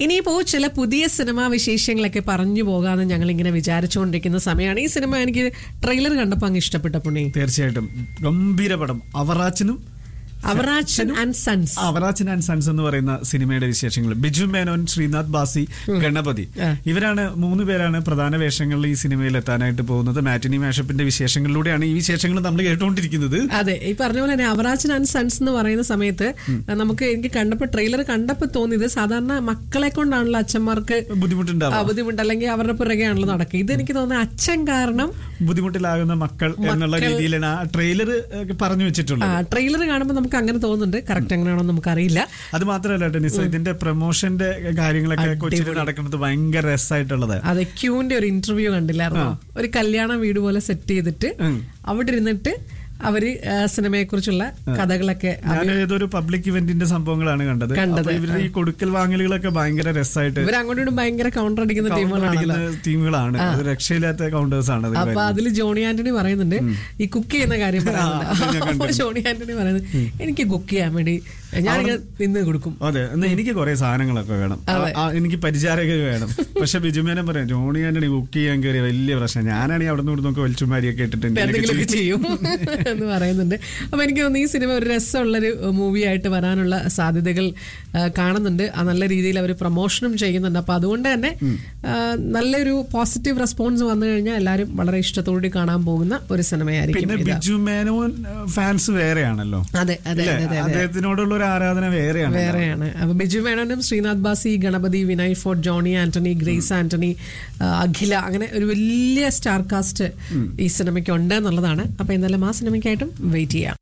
ഇനിയിപ്പോ ചില പുതിയ സിനിമാ വിശേഷങ്ങളൊക്കെ പറഞ്ഞു പോകാമെന്ന് ഞങ്ങൾ ഇങ്ങനെ വിചാരിച്ചുകൊണ്ടിരിക്കുന്ന സമയമാണ് ഈ സിനിമ എനിക്ക് ട്രെയിലർ കണ്ടപ്പോൾ അങ്ങ് ഇഷ്ടപ്പെട്ട പുണ്ണി തീർച്ചയായിട്ടും ഗംഭീര പടം അവറാച്ചനും Avarachan and sons Avarachan and sons എന്ന് പറയുന്ന സിനിമയുടെ വിശേഷങ്ങൾ ബിജു മേനോൻ ശ്രീനാഥ് ബാസി ഗണപതി ആ. ഇവരാണ് മൂന്ന് പേരാണ് പ്രധാന വേഷങ്ങളിൽ ഈ സിനിമയിൽ എത്താനായിട്ട് പോകുന്നത് മാറ്റിനി മാഷപ്പിന്റെ വിശേഷങ്ങളിലൂടെയാണ് ഈ വിശേഷങ്ങൾ നമ്മൾ കേട്ടുകൊണ്ടിരിക്കുന്നത് അതെ ഈ പറഞ്ഞ പോലെ തന്നെ അവറാച്ചൻ ആൻഡ് സൺസ് എന്ന് പറയുന്ന സമയത്ത് നമുക്ക് എനിക്ക് കണ്ടപ്പോൾ ട്രെയിലർ കണ്ടപ്പോൾ തോന്നിയത് സാധാരണ മക്കളെ കൊണ്ടാണല്ലോ അച്ഛന്മാർക്ക് ആ, ബുദ്ധിമുട്ടുണ്ടാവും ബുദ്ധിമുട്ട് അല്ലെങ്കിൽ അവരുടെ പുറകെയാണല്ലോ നടക്കുക ഇത് എനിക്ക് തോന്നുന്നത് അച്ഛൻ കാരണം ബുദ്ധിമുട്ടിലാകുന്ന മക്കൾ എന്നുള്ള മക്കൾ- രീതിയിലാണ് ആ ട്രെയിലർ പറഞ്ഞു വെച്ചിട്ടുള്ളത് ട്രെയിലർ കാണുമ്പോൾ നമുക്ക് അങ്ങനെ തോന്നുന്നുണ്ട് കറക്റ്റ് എങ്ങനെയാണോ നമുക്കറിയില്ല അത് മാത്രമല്ല ടെനിസ് ഇതിന്റെ പ്രൊമോഷന്റെ കാര്യങ്ങളൊക്കെ കൊച്ചിയിൽ നടക്കുന്നത് ഭയങ്കര രസമായിട്ടുള്ളത് അതെ ക്യൂന്റെ ഒരു ഇന്റർവ്യൂ കണ്ടില്ലായിരുന്നോ ഒരു കല്യാണ വീട് പോലെ സെറ്റ് ചെയ്തിട്ട് ഉം. അവിടെ ഇരുന്നിട്ട് അവര് സിനിമയെ കുറിച്ചുള്ള കഥകളൊക്കെ ഞാൻ ഏതൊരു പബ്ലിക് ഇവന്റിന്റെ സംഭവങ്ങളാണ് കണ്ടത് കണ്ടത്. അപ്പൊ ഇവരുടെ ഈ കൊടുക്കൽ വാങ്ങലുകളൊക്കെ ഭയങ്കര രസമായിട്ട് ഇവർ അങ്ങോട്ടും ഭയങ്കര കൗണ്ടർ അടിക്കുന്ന counter ടീമുകളാണല്ലോ അടിക്കുന്ന ടീമുകളാണ് അത് രക്ഷയില്ലാത്ത കൗണ്ടേഴ്സ് ആണ് അതിൽ അപ്പൊ അതില് ജോണി ആന്റണി പറയുന്നുണ്ട് ഈ കുക്ക് ചെയ്യുന്ന കാര്യം അത് ഞാൻ പറയുന്നുണ്ട് കണ്ടിരുന്നു. അപ്പൊ ജോണി ആന്റണി പറയുന്നത് എനിക്ക് കുക്ക് ചെയ്യാൻ വേണ്ടി ഞാനിങ്ങനെ നിന്ന് കൊടുക്കും അതെ എന്നാ എനിക്ക് കുറെ സാധനങ്ങളൊക്കെ വേണം ആ, ആ, എനിക്ക് പരിചാരക വേണം പക്ഷെ ബിജുമേനം പറയാം ജോണി ആന്റണി കുക്ക് ചെയ്യാൻ കയറിയ വലിയ പ്രശ്നം ഞാനാണെങ്കിൽ അവിടെ നിന്ന് നോക്കി വലിച്ചുമാരിയൊക്കെ ഇട്ടിട്ട് എന്തെങ്കിലുമൊക്കെ എന്തെങ്കിലുമൊക്കെ ചെയ്യും എന്ന് പറയുന്നുണ്ട് അപ്പൊ എനിക്ക് തോന്നുന്നു ഈ സിനിമ ഒരു രസമുള്ളൊരു മൂവി ആയിട്ട് വരാനുള്ള സാധ്യതകൾ ആ, കാണുന്നുണ്ട് ആ നല്ല രീതിയിൽ അവർ പ്രൊമോഷനും ചെയ്യുന്നുണ്ട് അപ്പൊ അതുകൊണ്ട് തന്നെ ആ, നല്ലൊരു പോസിറ്റീവ് റെസ്പോൺസ് വന്നു കഴിഞ്ഞാൽ എല്ലാവരും വളരെ ഇഷ്ടത്തോടെ കാണാൻ പോകുന്ന ഒരു സിനിമയായിരിക്കും പിന്നെ ഇത്. ബിജു മേനോൻ ഫാൻസ് വേറെയാണല്ലോ അതെ അതെ ഇല്ലേ? അതെ അതെ അതെ അദ്ദേഹത്തിനോടുള്ള ഒരു ആരാധന വേറെയാണ് വേറെയാണ് അപ്പൊ ബിജു മേനോനും ശ്രീനാഥ് ബാസി ഗണപതി വിനയ് ഫോർട്ട് ജോണി ആന്റണി ഗ്രേസ് ആന്റണി ആ, അഖില അങ്ങനെ ഒരു വലിയ സ്റ്റാർ കാസ്റ്റ് ഈ സിനിമയ്ക്ക് ഉണ്ട് എന്നുള്ളതാണ് അപ്പൊ എന്തായാലും ആ സിനിമയ്ക്കായിട്ടും വെയിറ്റ് ചെയ്യാം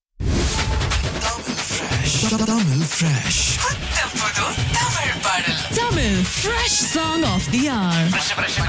Tamil Fresh. Tamil Fresh Song of the Hour.